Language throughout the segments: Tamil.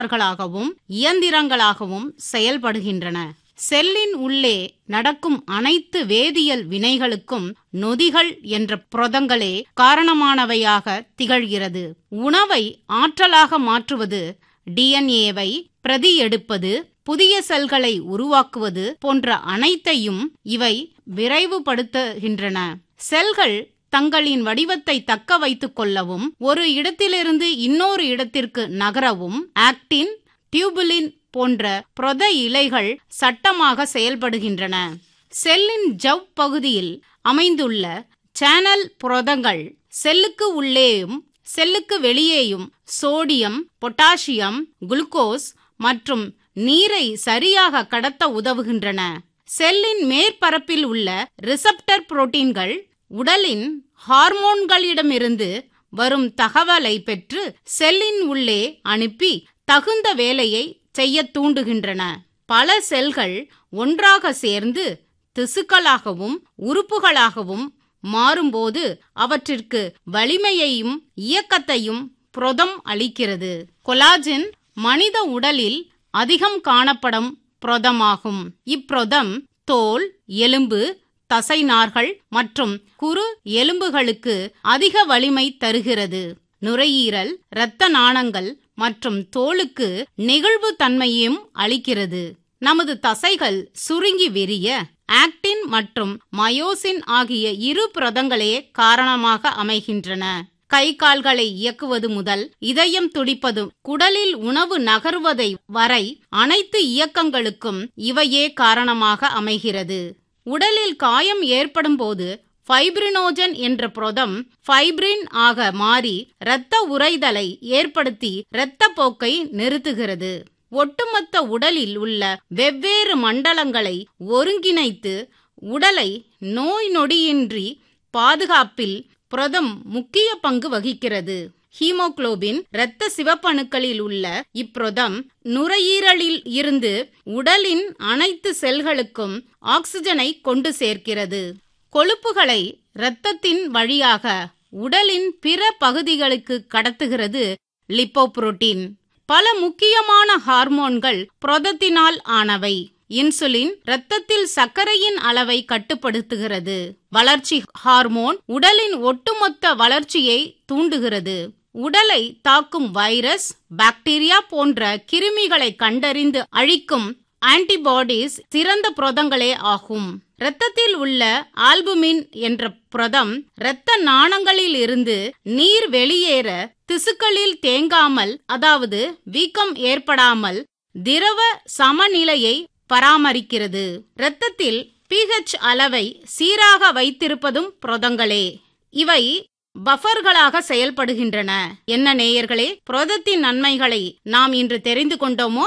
ாகவும் இயந்திரங்களாகவும் செயல்படுகின்றன செல்லின் உள்ளே நடக்கும் அனைத்து வேதியியல் வினைகளுக்கும் நொதிகள் என்ற புரதங்களே காரணமானவையாக திகழ்கிறது உணவை ஆற்றலாக மாற்றுவது டிஎன்ஏவை பிரதி எடுப்பது புதிய செல்களை உருவாக்குவது போன்ற அனைத்தையும் இவை விரைவுபடுத்துகின்றன செல்கள் தங்களின் வடிவத்தை தக்க வைத்துக் கொள்ளவும் ஒரு இடத்திலிருந்து இன்னொரு இடத்திற்கு நகரவும் ஆக்டின் டியூபுலின் போன்ற புரத இலைகள் சட்டமாக செயல்படுகின்றன செல்லின் ஜவ் பகுதியில் அமைந்துள்ள சேனல் புரதங்கள் செல்லுக்கு உள்ளேயும் செல்லுக்கு வெளியேயும் சோடியம் பொட்டாசியம் குளுக்கோஸ் மற்றும் நீரை சரியாக கடத்த உதவுகின்றன செல்லின் மேற்பரப்பில் உள்ள ரிசப்டர் புரோட்டீன்கள் உடலின் ஹார்மோன்களிடமிருந்து வரும் தகவலை பெற்று செல்லின் உள்ளே அனுப்பி தகுந்த வேலையை செய்ய தூண்டுகின்றன பல செல்கள் ஒன்றாக சேர்ந்து திசுக்களாகவும் உறுப்புகளாகவும் மாறும்போது அவற்றிற்கு வலிமையையும் இயக்கத்தையும் புரதம் அளிக்கிறது கொலாஜின் மனித உடலில் அதிகம் காணப்படும் புரதமாகும் இப்புரதம் தோல் எலும்பு தசைநார்கள் மற்றும் குறு எலும்புகளுக்கு அதிக வலிமை தருகிறது நுரையீரல் இரத்த நாணங்கள் மற்றும் தோலுக்கு நெகிழ்வு தன்மையும் அளிக்கிறது நமது தசைகள் சுருங்கி விரிய ஆக்டின் மற்றும் மயோசின் ஆகிய இரு புரதங்களே காரணமாக அமைகின்றன கை கால்களை இயக்குவது முதல் இதயம் துடிப்பது குடலில் உணவு நகர்வதை வரை அனைத்து இயக்கங்களுக்கும் இவையே காரணமாக அமைகிறது உடலில் காயம் ஏற்படும் போது ஃபைப்ரினோஜன் என்ற புரதம் ஃபைப்ரின் ஆக மாறி இரத்த உறைதலை ஏற்படுத்தி இரத்த போக்கை நிறுத்துகிறது ஒட்டுமொத்த உடலில் உள்ள வெவ்வேறு மண்டலங்களை ஒருங்கிணைத்து உடலை நோய் நொடியின்றி பாதுகாப்பில் புரதம் முக்கிய பங்கு வகிக்கிறது ஹீமோகுளோபின் இரத்த சிவப்பணுக்களில் உள்ள இப்புரதம் நுரையீரலில் இருந்து உடலின் அனைத்து செல்களுக்கும் ஆக்சிஜனை கொண்டு சேர்க்கிறது கொழுப்புகளை இரத்தத்தின் வழியாக உடலின் பிற பகுதிகளுக்கு கடத்துகிறது லிப்போபுரோட்டீன் பல முக்கியமான ஹார்மோன்கள் புரதத்தினால் ஆனவை இன்சுலின் இரத்தத்தில் சர்க்கரையின் அளவை கட்டுப்படுத்துகிறது வளர்ச்சி ஹார்மோன் உடலின் ஒட்டுமொத்த வளர்ச்சியை தூண்டுகிறது உடலை தாக்கும் வைரஸ் பாக்டீரியா போன்ற கிருமிகளை கண்டறிந்து அழிக்கும் ஆன்டிபாடிஸ் சிறந்த புரதங்களே ஆகும் இரத்தத்தில் உள்ள ஆல்புமின் என்ற புரதம் இரத்த நாணங்களில் இருந்து நீர் வெளியேற திசுக்களில் தேங்காமல் அதாவது வீக்கம் ஏற்படாமல் திரவ சமநிலையை பராமரிக்கிறது இரத்தத்தில் பிஹெச் அளவை சீராக வைத்திருப்பதும் புரதங்களே இவை பஃபர்களாக செயல்படுகின்றன என்ன நேயர்களே புரதத்தின் நன்மைகளை நாம் இன்று தெரிந்து கொண்டோமோ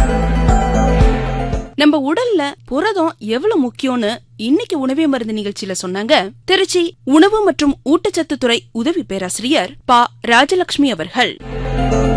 நம்ம உடல்ல புரதம் எவ்வளவு முக்கியம்னு இன்னைக்கு உணவே மருந்து நிகழ்ச்சியில சொன்னாங்க திருச்சி உணவு மற்றும் ஊட்டச்சத்து துறை உதவி பேராசிரியர் பா ராஜலட்சுமி அவர்கள்